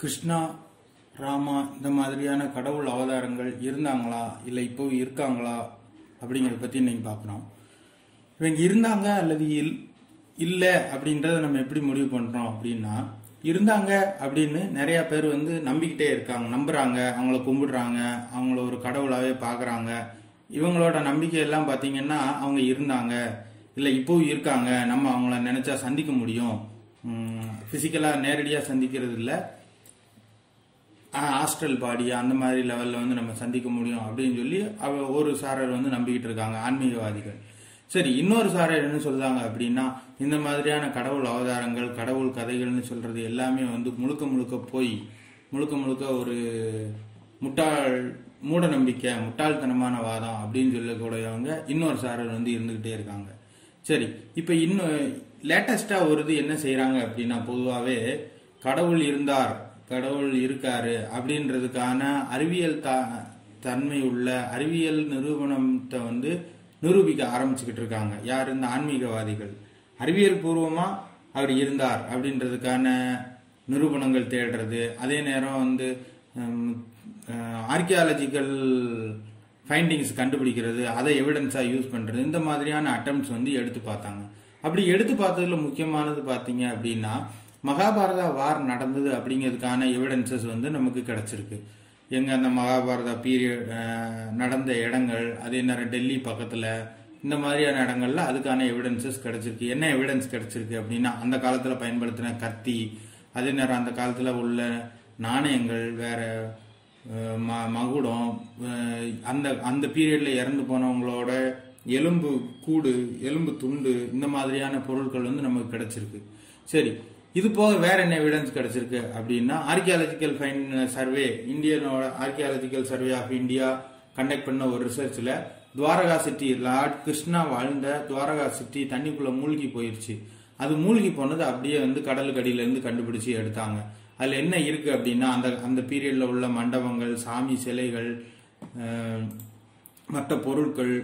கிருஷ்ணா ராமா இந்த மாதிரியான கடவுள் அவதாரங்கள் இருந்தாங்களா இல்லை இப்போ இருக்காங்களா அப்படிங்கிறத பற்றி இன்னைக்கு பார்க்குறோம் இவங்க இருந்தாங்க அல்லது இல் இல்லை அப்படின்றத நம்ம எப்படி முடிவு பண்ணுறோம் அப்படின்னா இருந்தாங்க அப்படின்னு நிறைய பேர் வந்து நம்பிக்கிட்டே இருக்காங்க நம்புறாங்க அவங்கள கும்பிடுறாங்க அவங்கள ஒரு கடவுளாவே பார்க்குறாங்க இவங்களோட நம்பிக்கை எல்லாம் பார்த்தீங்கன்னா அவங்க இருந்தாங்க இல்லை இப்போவும் இருக்காங்க நம்ம அவங்கள நினைச்சா சந்திக்க முடியும் ஃபிசிக்கலாக நேரடியாக சந்திக்கிறது இல்லை ஹாஸ்டல் பாடி அந்த மாதிரி லெவலில் வந்து நம்ம சந்திக்க முடியும் அப்படின்னு சொல்லி அவ ஒரு சாரர் வந்து நம்பிக்கிட்டு இருக்காங்க ஆன்மீகவாதிகள் சரி இன்னொரு சாரர் என்ன சொல்றாங்க அப்படின்னா இந்த மாதிரியான கடவுள் அவதாரங்கள் கடவுள் கதைகள்னு சொல்றது எல்லாமே வந்து முழுக்க முழுக்க போய் முழுக்க முழுக்க ஒரு முட்டாள் மூட நம்பிக்கை முட்டாள்தனமான வாதம் அப்படின்னு சொல்லக்கூடியவங்க இன்னொரு சாரர் வந்து இருந்துகிட்டே இருக்காங்க சரி இப்போ இன்னும் லேட்டஸ்டா ஒரு இது என்ன செய்யறாங்க அப்படின்னா பொதுவாகவே கடவுள் இருந்தார் கடவுள் இருக்காரு அப்படின்றதுக்கான அறிவியல் த தன்மை உள்ள அறிவியல் நிரூபணத்தை வந்து நிரூபிக்க ஆரம்பிச்சுக்கிட்டு இருக்காங்க யார் இந்த ஆன்மீகவாதிகள் அறிவியல் பூர்வமா அவர் இருந்தார் அப்படின்றதுக்கான நிரூபணங்கள் தேடுறது அதே நேரம் வந்து ஆர்கியாலஜிக்கல் ஃபைண்டிங்ஸ் கண்டுபிடிக்கிறது அதை எவிடன்ஸாக யூஸ் பண்ணுறது இந்த மாதிரியான அட்டம்ப்ட்ஸ் வந்து எடுத்து பார்த்தாங்க அப்படி எடுத்து பார்த்ததுல முக்கியமானது பார்த்தீங்க அப்படின்னா மகாபாரதா வார் நடந்தது அப்படிங்கிறதுக்கான எவிடன்சஸ் வந்து நமக்கு கிடைச்சிருக்கு எங்க அந்த மகாபாரதா பீரியட் நடந்த இடங்கள் அதே நேரம் டெல்லி பக்கத்துல இந்த மாதிரியான இடங்கள்ல அதுக்கான எவிடன்சஸ் கிடைச்சிருக்கு என்ன எவிடன்ஸ் கிடைச்சிருக்கு அப்படின்னா அந்த காலத்துல பயன்படுத்தின கத்தி அதே நேரம் அந்த காலத்துல உள்ள நாணயங்கள் வேற மகுடம் அந்த அந்த பீரியட்ல இறந்து போனவங்களோட எலும்பு கூடு எலும்பு துண்டு இந்த மாதிரியான பொருட்கள் வந்து நமக்கு கிடைச்சிருக்கு சரி இது போக வேற என்ன எவிடன்ஸ் கிடைச்சிருக்கு அப்படின்னா ஆர்கியாலஜிக்கல் ஃபைன் சர்வே இந்தியனோட archaeological survey of India conduct பண்ண ஒரு ரிசர்ச்ல துவாரகா சிட்டி லார்ட் கிருஷ்ணா வாழ்ந்த துவாரகா சிட்டி தண்ணிக்குள்ள மூழ்கி போயிருச்சு அது மூழ்கி போனது அப்படியே வந்து கடலுக்கு அடியில இருந்து கண்டுபிடிச்சு எடுத்தாங்க அதுல என்ன இருக்கு அப்படின்னா அந்த அந்த பீரியட்ல உள்ள மண்டபங்கள் சாமி சிலைகள் மற்ற பொருட்கள்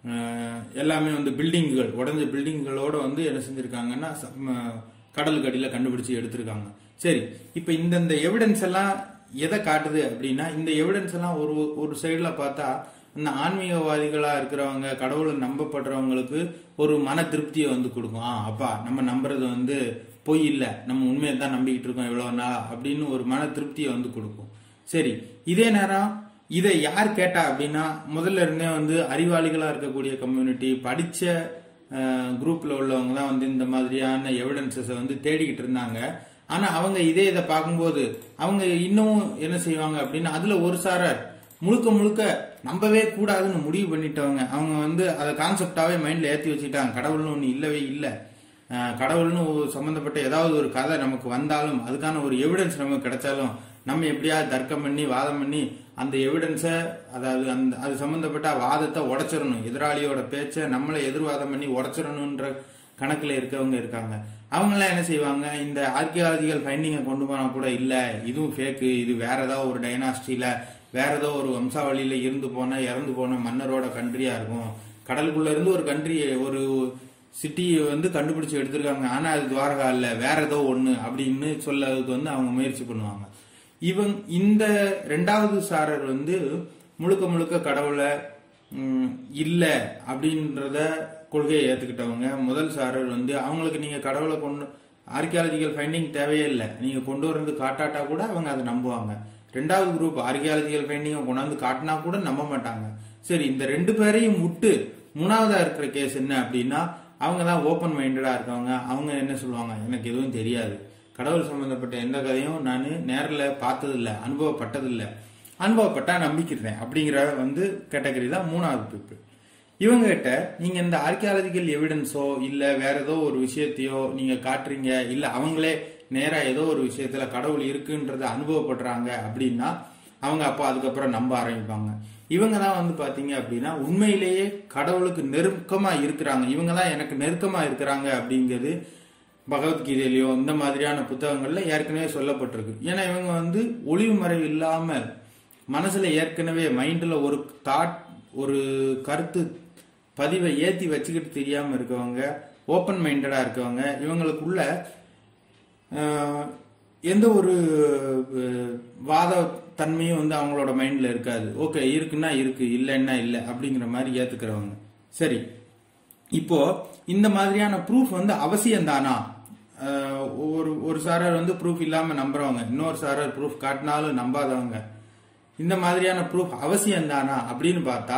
எல்லாமே வந்து பில்டிங்குகள் உடஞ்ச பில்டிங்குகளோட வந்து என்ன செஞ்சிருக்காங்கன்னா கடலுக்கு அடியில் கண்டுபிடிச்சு எடுத்திருக்காங்க சரி இப்போ இந்தந்த எவிடன்ஸ் எல்லாம் எதை காட்டுது அப்படின்னா இந்த எவிடன்ஸ் எல்லாம் ஒரு ஒரு சைடில் பார்த்தா இந்த ஆன்மீகவாதிகளா இருக்கிறவங்க கடவுளை நம்பப்படுறவங்களுக்கு ஒரு மன திருப்தியை வந்து கொடுக்கும் ஆ அப்பா நம்ம நம்புறது வந்து பொய் இல்லை நம்ம உண்மையை தான் நம்பிக்கிட்டு இருக்கோம் இவ்வளவு நாள் அப்படின்னு ஒரு மன திருப்தியை வந்து கொடுக்கும் சரி இதே நேரம் இதை யார் கேட்டா அப்படின்னா முதல்ல இருந்தே வந்து அறிவாளிகளா இருக்கக்கூடிய கம்யூனிட்டி படிச்ச குரூப்ல உள்ளவங்க தான் வந்து இந்த மாதிரியான எவிடன்சஸை வந்து தேடிக்கிட்டு இருந்தாங்க ஆனா அவங்க இதே இதை பார்க்கும்போது அவங்க இன்னும் என்ன செய்வாங்க அப்படின்னா அதுல ஒரு சாரர் முழுக்க முழுக்க நம்பவே கூடாதுன்னு முடிவு பண்ணிட்டவங்க அவங்க வந்து அதை கான்செப்டாவே மைண்ட்ல ஏத்தி வச்சுக்கிட்டாங்க கடவுள்னு ஒண்ணு இல்லவே இல்லை கடவுள்னு சம்பந்தப்பட்ட ஏதாவது ஒரு கதை நமக்கு வந்தாலும் அதுக்கான ஒரு எவிடன்ஸ் நமக்கு கிடைச்சாலும் நம்ம எப்படியாவது தர்க்கம் பண்ணி வாதம் பண்ணி அந்த எவிடன்ஸை அதாவது அந்த அது சம்பந்தப்பட்ட வாதத்தை உடைச்சிடணும் எதிராளியோட பேச்சை நம்மளை எதிர்வாதம் பண்ணி உடைச்சிடணுன்ற கணக்குல இருக்கவங்க இருக்காங்க அவங்களாம் என்ன செய்வாங்க இந்த ஆர்கியாலஜிக்கல் ஃபைண்டிங்கை கொண்டு போனா கூட இல்ல இதுவும் ஃபேக்கு இது வேற ஏதாவது ஒரு டைனாஸ்டில வேற ஏதோ ஒரு வம்சாவளியில இருந்து போன இறந்து போன மன்னரோட கண்ட்ரியா இருக்கும் கடலுக்குள்ள இருந்து ஒரு கண்ட்ரி ஒரு சிட்டியை வந்து கண்டுபிடிச்சு எடுத்திருக்காங்க ஆனா அது துவாரகா இல்ல வேற ஏதோ ஒண்ணு அப்படின்னு சொல்லதுக்கு வந்து அவங்க முயற்சி பண்ணுவாங்க இவங்க இந்த ரெண்டாவது சாரர் வந்து முழுக்க முழுக்க கடவுளை இல்ல அப்படின்றத கொள்கையை ஏத்துக்கிட்டவங்க முதல் சாரர் வந்து அவங்களுக்கு நீங்க கடவுளை கொண்டு ஆர்கியாலஜிக்கல் ஃபைண்டிங் தேவையே இல்லை நீங்க கொண்டு வரது காட்டாட்டா கூட அவங்க அதை நம்புவாங்க ரெண்டாவது குரூப் ஆர்கியாலஜிக்கல் ஃபைண்டிங்கை கொண்டாந்து காட்டினா கூட நம்ப மாட்டாங்க சரி இந்த ரெண்டு பேரையும் விட்டு மூணாவதா இருக்கிற கேஸ் என்ன அப்படின்னா அவங்க தான் ஓப்பன் மைண்டடா இருக்கவங்க அவங்க என்ன சொல்லுவாங்க எனக்கு எதுவும் தெரியாது கடவுள் சம்பந்தப்பட்ட எந்த கதையும் நான் நேரில் பார்த்ததில்லை அனுபவப்பட்டதில்லை அனுபவப்பட்டா நம்பிக்கிறேன் அப்படிங்கிற வந்து கேட்டகரி தான் மூணாவது பீப்புள் இவங்க கிட்ட நீங்க இந்த ஆர்கியாலஜிக்கல் எவிடன்ஸோ இல்ல வேற ஏதோ ஒரு விஷயத்தையோ நீங்க காட்டுறீங்க இல்ல அவங்களே நேரா ஏதோ ஒரு விஷயத்துல கடவுள் இருக்குன்றத அனுபவப்படுறாங்க அப்படின்னா அவங்க அப்போ அதுக்கப்புறம் நம்ப ஆரம்பிப்பாங்க இவங்க தான் வந்து பாத்தீங்க அப்படின்னா உண்மையிலேயே கடவுளுக்கு நெருக்கமா இருக்கிறாங்க இவங்க தான் எனக்கு நெருக்கமா இருக்கிறாங்க அப்படிங்கிறது பகவத்கீதையிலையோ இந்த மாதிரியான புத்தகங்கள்ல ஏற்கனவே சொல்லப்பட்டிருக்கு ஏன்னா இவங்க வந்து ஒளிவு மறைவு இல்லாம மனசுல ஏற்கனவே மைண்ட்ல ஒரு தாட் ஒரு கருத்து பதிவை ஏத்தி வச்சுக்கிட்டு தெரியாம இருக்கவங்க ஓப்பன் மைண்டடா இருக்கவங்க இவங்களுக்குள்ள எந்த ஒரு அஹ், வாத தன்மையும் வந்து அவங்களோட மைண்ட்ல இருக்காது ஓகே இருக்குன்னா இருக்கு இல்லைன்னா இல்லை அப்படிங்கிற மாதிரி ஏத்துக்கிறவங்க சரி இப்போ இந்த மாதிரியான ப்ரூஃப் வந்து அவசியம் தானா ஒரு ஒரு சாரர் வந்து ப்ரூஃப் இல்லாம நம்புறவங்க இன்னொரு சாரர் ப்ரூஃப் காட்டினாலும் நம்பாதவங்க இந்த மாதிரியான ப்ரூஃப் அவசியம் தானா அப்படின்னு பார்த்தா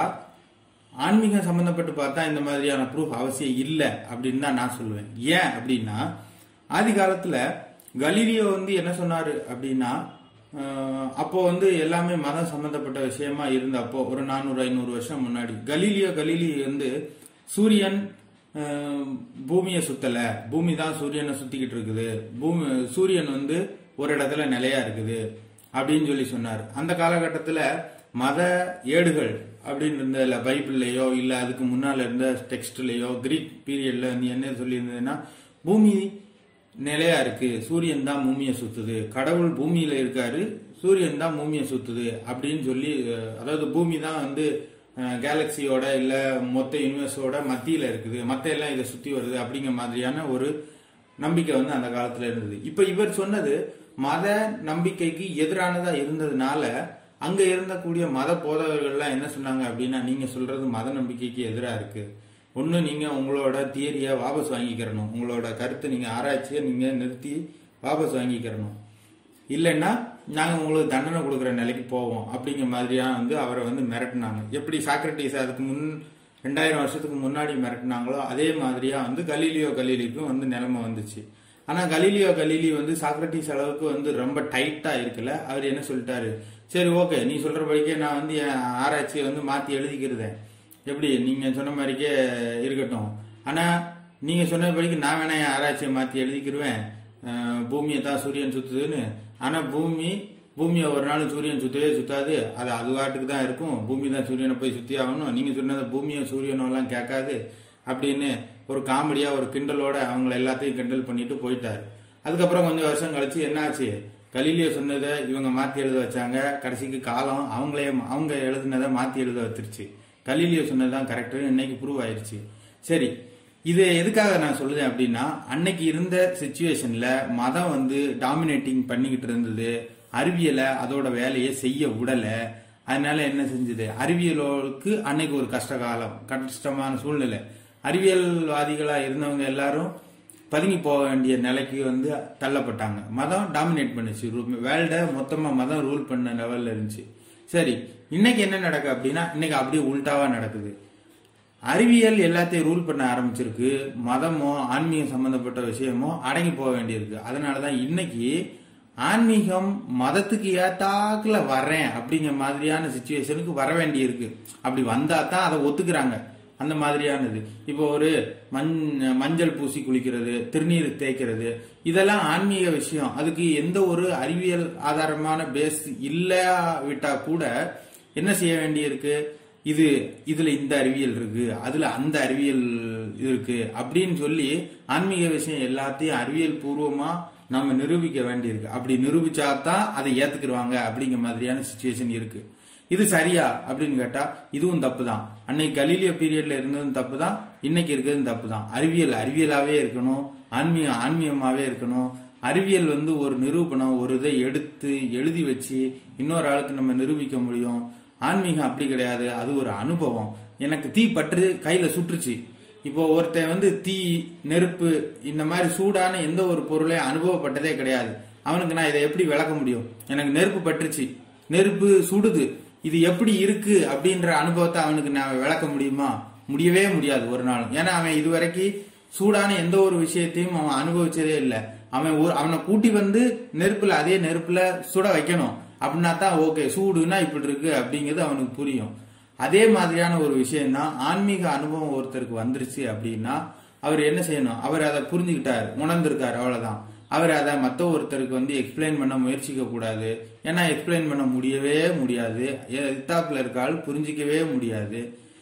ஆன்மீகம் சம்பந்தப்பட்டு பார்த்தா இந்த மாதிரியான ப்ரூஃப் அவசியம் இல்லை அப்படின்னு தான் நான் சொல்லுவேன் ஏன் அப்படின்னா ஆதி காலத்துல கலீலியோ வந்து என்ன சொன்னாரு அப்படின்னா அஹ், அப்போ வந்து எல்லாமே மதம் சம்பந்தப்பட்ட விஷயமா இருந்தப்போ ஒரு நானூறு ஐநூறு வருஷம் முன்னாடி கலீலியோ கலீலி வந்து சூரியன் அஹ், பூமியை சுத்தல பூமி தான் சூரியனை சுத்திக்கிட்டு இருக்குது பூமி சூரியன் வந்து ஒரு இடத்துல நிலையா இருக்குது அப்படின்னு சொல்லி சொன்னார் அந்த காலகட்டத்துல மத ஏடுகள் அப்படின்னு இருந்ததுல பைபிள்லயோ இல்ல அதுக்கு முன்னால இருந்த டெக்ஸ்ட்லயோ கிரீக் பீரியட்ல வந்து என்ன சொல்லியிருந்ததுன்னா பூமி நிலையா இருக்கு சூரியன் தான் பூமியை சுத்துது கடவுள் பூமியில இருக்காரு சூரியன் தான் பூமியை சுத்துது அப்படின்னு சொல்லி அஹ், அதாவது பூமி தான் வந்து கேலக்சியோட இல்ல மொத்த யூனிவர்ஸோட மத்தியில இருக்குது மத்த எல்லாம் இதை சுத்தி வருது அப்படிங்கிற மாதிரியான ஒரு நம்பிக்கை வந்து அந்த காலத்துல இருந்தது இப்ப இவர் சொன்னது மத நம்பிக்கைக்கு எதிரானதா இருந்ததுனால அங்க இருந்தக்கூடிய மத போதகர்கள்லாம் என்ன சொன்னாங்க அப்படின்னா நீங்க சொல்றது மத நம்பிக்கைக்கு எதிரா இருக்கு ஒண்ணு நீங்க உங்களோட தியரியை வாபஸ் வாங்கிக்கிறணும் உங்களோட கருத்தை நீங்க ஆராய்ச்சியை நீங்க நிறுத்தி வாபஸ் வாங்கிக்கிறணும் இல்லைன்னா நாங்க உங்களுக்கு தண்டனை கொடுக்குற நிலைக்கு போவோம் அப்படிங்கிற மாதிரியா வந்து அவரை வந்து மிரட்டினாங்க எப்படி சாக்ரட்டிஸ் அதுக்கு முன் ரெண்டாயிரம் வருஷத்துக்கு முன்னாடி மிரட்டினாங்களோ அதே மாதிரியா வந்து கலீலியோ கலீலிக்கும் வந்து நிலைமை வந்துச்சு ஆனா கலீலியோ கலீலி வந்து சாக்ரட்டிஸ் அளவுக்கு வந்து ரொம்ப டைட்டா இருக்குல்ல அவர் என்ன சொல்லிட்டாரு சரி ஓகே நீ சொல்றபடிக்கே நான் வந்து என் ஆராய்ச்சியை வந்து மாத்தி எழுதிக்கிறதேன் எப்படி நீங்க சொன்ன மாதிரிக்கே இருக்கட்டும் ஆனா நீங்க சொன்னபடிக்கு நான் வேணா என் ஆராய்ச்சியை மாத்தி எழுதிக்கிருவேன் அஹ் பூமியை தான் சூரியன் சுத்துதுன்னு ஆனா பூமி பூமியை ஒரு நாள் சூரியன் சுத்தவே சுத்தாது அது அது வாட்டுக்கு தான் இருக்கும் பூமி தான் சூரியனை போய் சுத்தி ஆகணும் நீங்க சொன்னதை பூமியும் சூரியனும் எல்லாம் கேட்காது அப்படின்னு ஒரு காமெடியா ஒரு கிண்டலோட அவங்கள எல்லாத்தையும் கிண்டல் பண்ணிட்டு போயிட்டாரு அதுக்கப்புறம் கொஞ்சம் வருஷம் கழிச்சு என்னாச்சு கலீலியோ சொன்னதை இவங்க மாத்தி எழுத வச்சாங்க கடைசிக்கு காலம் அவங்களே அவங்க எழுதுனதை மாத்தி எழுத வச்சிருச்சு கலீலியோ சொன்னதுதான் கரெக்ட் இன்னைக்கு ப்ரூவ் ஆயிருச்சு சரி இது எதுக்காக நான் சொல்லுதேன் அப்படின்னா அன்னைக்கு இருந்த சுச்சுவேஷன்ல மதம் வந்து டாமினேட்டிங் பண்ணிக்கிட்டு இருந்தது அறிவியலை அதோட வேலையை செய்ய விடல அதனால என்ன செஞ்சது அறிவியலோருக்கு அன்னைக்கு ஒரு கஷ்ட காலம் கஷ்டமான சூழ்நிலை அறிவியல்வாதிகளா இருந்தவங்க எல்லாரும் பதுங்கி போக வேண்டிய நிலைக்கு வந்து தள்ளப்பட்டாங்க மதம் டாமினேட் பண்ணுச்சு வேர்ல்ட மொத்தமா மதம் ரூல் பண்ண லெவல்ல இருந்துச்சு சரி இன்னைக்கு என்ன நடக்கு அப்படின்னா இன்னைக்கு அப்படியே உல்டாவா நடக்குது அறிவியல் எல்லாத்தையும் ரூல் பண்ண ஆரம்பிச்சிருக்கு மதமோ ஆன்மீகம் சம்பந்தப்பட்ட விஷயமோ அடங்கி போக வேண்டியிருக்கு அதனாலதான் இன்னைக்கு ஆன்மீகம் மதத்துக்கு ஏத்தாக்குல வர்றேன் அப்படிங்கிற மாதிரியான சுச்சுவேஷனுக்கு வர வேண்டியிருக்கு அப்படி வந்தா தான் அதை ஒத்துக்கிறாங்க அந்த மாதிரியானது இப்போ ஒரு மஞ் மஞ்சள் பூசி குளிக்கிறது திருநீர் தேய்க்கிறது இதெல்லாம் ஆன்மீக விஷயம் அதுக்கு எந்த ஒரு அறிவியல் ஆதாரமான பேஸ் இல்லாவிட்டா கூட என்ன செய்ய வேண்டியிருக்கு இது இதுல இந்த அறிவியல் இருக்கு அதுல அந்த அறிவியல் இருக்கு அப்படின்னு சொல்லி ஆன்மீக விஷயம் எல்லாத்தையும் அறிவியல் பூர்வமா நம்ம நிரூபிக்க வேண்டியிருக்கு அப்படி நிரூபிச்சாதான் அதை ஏத்துக்கிடுவாங்க அப்படிங்கிற மாதிரியான சுச்சுவேஷன் இருக்கு இது சரியா அப்படின்னு கேட்டா இதுவும் தப்பு தான் அன்னைக்கு கலீலியோ பீரியட்ல இருந்ததும் தப்பு தான் இன்னைக்கு இருக்கிறதும் தப்பு தான் அறிவியல் அறிவியலாவே இருக்கணும் ஆன்மீகம் ஆன்மீகமாவே இருக்கணும் அறிவியல் வந்து ஒரு நிரூபணம் ஒரு இதை எடுத்து எழுதி வச்சு இன்னொரு ஆளுக்கு நம்ம நிரூபிக்க முடியும் ஆன்மீகம் அப்படி கிடையாது அது ஒரு அனுபவம் எனக்கு தீ பற்று கையில சுற்றுச்சு இப்போ ஒருத்தன் வந்து தீ நெருப்பு இந்த மாதிரி சூடான எந்த ஒரு பொருளையும் அனுபவப்பட்டதே கிடையாது அவனுக்கு நான் இதை எப்படி விளக்க முடியும் எனக்கு நெருப்பு பற்றுச்சு நெருப்பு சுடுது இது எப்படி இருக்கு அப்படின்ற அனுபவத்தை அவனுக்கு நான் விளக்க முடியுமா முடியவே முடியாது ஒரு நாள் ஏன்னா அவன் இதுவரைக்கும் சூடான எந்த ஒரு விஷயத்தையும் அவன் அனுபவிச்சதே இல்லை அவன் ஒரு அவனை கூட்டி வந்து நெருப்புல அதே நெருப்புல சுட வைக்கணும் அப்படின்னா தான் ஓகே சூடுனா இப்படி இருக்கு அப்படிங்கிறது அவனுக்கு புரியும் அதே மாதிரியான ஒரு விஷயம் தான் ஆன்மீக அனுபவம் ஒருத்தருக்கு வந்துருச்சு அப்படின்னா அவர் என்ன செய்யணும் அவர் அதை புரிஞ்சுக்கிட்டாரு உணர்ந்திருக்காரு அவ்வளவுதான் அவர் அதை மற்ற ஒருத்தருக்கு வந்து எக்ஸ்பிளைன் பண்ண முயற்சிக்க கூடாது ஏன்னா எக்ஸ்பிளைன் பண்ண முடியவே முடியாது எத்தாப்புல இருக்கால் புரிஞ்சிக்கவே முடியாது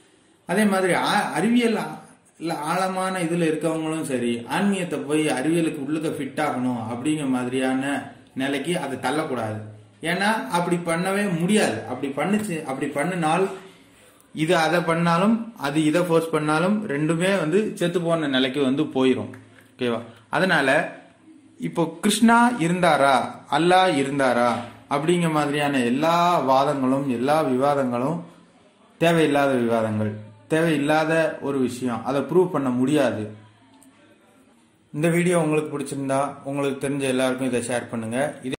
அதே மாதிரி ஆ- அறிவியல் ஆ- இல்ல ஆழமான இதுல இருக்கவங்களும் சரி ஆன்மீகத்தை போய் அறிவியலுக்கு உள்ளுக்க ஃபிட் ஆகணும் அப்படிங்கிற மாதிரியான நிலைக்கு அதை தள்ளக்கூடாது ஏன்னா அப்படி பண்ணவே முடியாது அப்படி பண்ணுச்சு அப்படி பண்ணினால் இது அதை பண்ணாலும் அது இதை ஃபோர்ஸ் பண்ணாலும் ரெண்டுமே வந்து செத்து போன நிலைக்கு வந்து போயிடும் ஓகேவா அதனால இப்போ கிருஷ்ணா இருந்தாரா அல்லாஹ் இருந்தாரா அப்படிங்கிற மாதிரியான எல்லா வாதங்களும் எல்லா விவாதங்களும் தேவையில்லாத விவாதங்கள் தேவையில்லாத ஒரு விஷயம் அதை ப்ரூவ் பண்ண முடியாது இந்த வீடியோ உங்களுக்கு பிடிச்சிருந்தா உங்களுக்கு தெரிஞ்ச எல்லாருக்கும் இதை ஷேர் பண்ணுங்க இதே